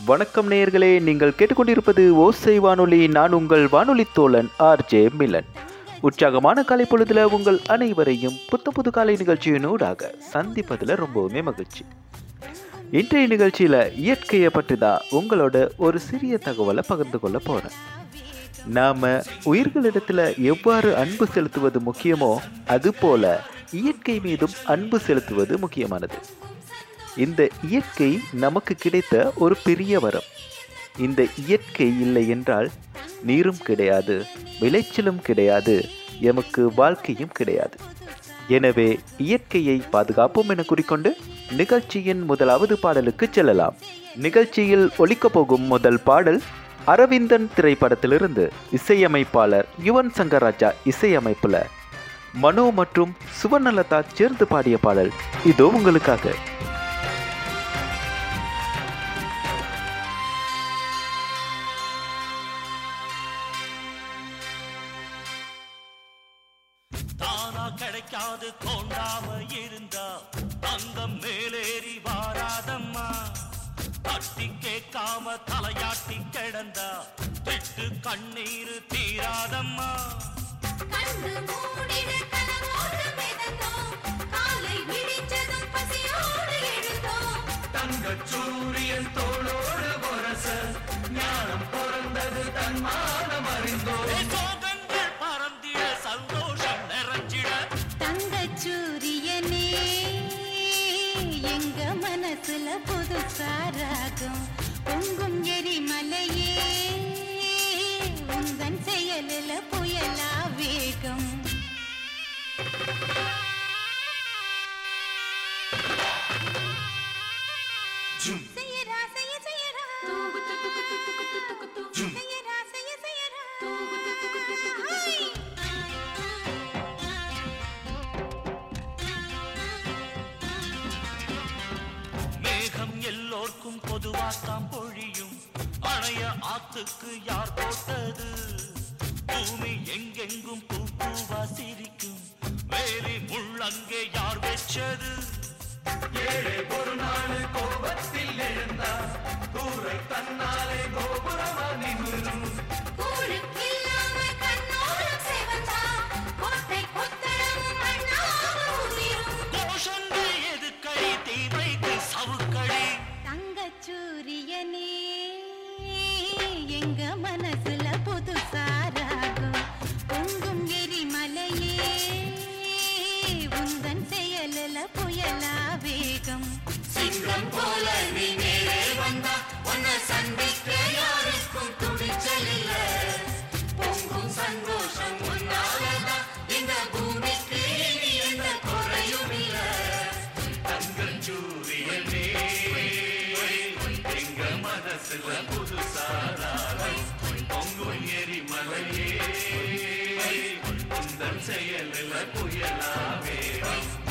வணக்கம் நேயர்களே நீங்கள் கேட்டுக்கொண்டிருப்பது ஓசை வானொலி நான் உங்கள் வானொலி தோழன் ஆர்ஜே மிலன் உற்சாகமான காலை பொழுதுல உங்கள் அனைவரையும் புத்த புது காலை நிகழ்ச்சியினூடாக சந்திப்பதில் ரொம்பவுமே மகிழ்ச்சி இன்றைய நிகழ்ச்சியில் இயற்கையை பற்றி தான் உங்களோட ஒரு சிறிய தகவலை பகிர்ந்து கொள்ள போகிறேன் நாம் உயிர்களிடத்தில் எவ்வாறு அன்பு செலுத்துவது முக்கியமோ அதுபோல இயற்கை மீதும் அன்பு செலுத்துவது முக்கியமானது இந்த இயற்கை நமக்கு கிடைத்த ஒரு பெரிய வரம் இந்த இயற்கை இல்லை என்றால் நீரும் கிடையாது விளைச்சலும் கிடையாது எமக்கு வாழ்க்கையும் கிடையாது எனவே இயற்கையை பாதுகாப்போம் என குறிக்கொண்டு நிகழ்ச்சியின் முதலாவது பாடலுக்கு செல்லலாம் நிகழ்ச்சியில் ஒலிக்கப் போகும் முதல் பாடல் அரவிந்தன் திரைப்படத்திலிருந்து இசையமைப்பாளர் யுவன் சங்கர் ராஜா இசையமைப்புல மனோ மற்றும் சுவர்ணலதா சேர்ந்து பாடிய பாடல் இதோ உங்களுக்காக தானா கிடைக்காது தோண்டாம இருந்தா தங்கம் மேலேறி வாராதம்மா தட்டி கேட்காம தலையாட்டி கிடந்தா திட்டு கண்ணீர் தீராதம்மா கண்டு மூடிடு கனவோடு மிதந்தோம் காலை விடிஞ்சதும் பசியோடு எழுந்தோம் தங்கச் சூரியன் தோளோடு பொரச ஞானம் பிறந்தது தன்மானம் அறிந்தோ சோகங்கள் பறந்திட சந்தோஷம் நிறைஞ்சிட தங்கச் சூரியனே எங்க மனசுல புதுசா ராகம் பொங்கும் எரிமலையே உந்தன் செயலில புயலா வேகம் செய்யறா செய்ய செய்யறா செய்யறா செய்ய செய்யறா ஹை! மேகம் எல்லோர்க்கும் பொதுவாத்தான் பொழியும் அணைய ஆத்துக்கு யார் போட்டது பூமி எங்கெங்கும் பூ பூவா சிரிக்கும் வேலி முள்ளங்கே யார் வெச்சது ஏழை ஒரு நாள் கோபத்தில் எழுந்தா தூரை தன்னாலே கோபுரமா நிமிரும் கூழுக்கில்லாம கண்ணோரம் சிவந்தா, கோட்டை கொத்தளமும் மண்ணாக உதிரும். கோஷங்கள் எதுக்கடி தீமைக்கு சவுக்கடி தங்கச் சூரியனே, எங்க மனசுல புதுசா ராகம். பொங்கும் எரிமலையே, உந்தன் செயலுல புயலா வேகம் சிங்கம் போல நீ நேரே வந்தா உன்னை சந்திக்க யாருக்கும் துணிச்சல் இல்ல பொங்கும் சந்தோஷம் உன்னாலதான் இந்த பூமிக்கு இனி எந்த குறையும் இல்ல தங்கள் சூரியனே எங்க மனசுல புதுசாராரம் பொங்கும் எரிமலையே உந்தன் செயலில் புயலாவே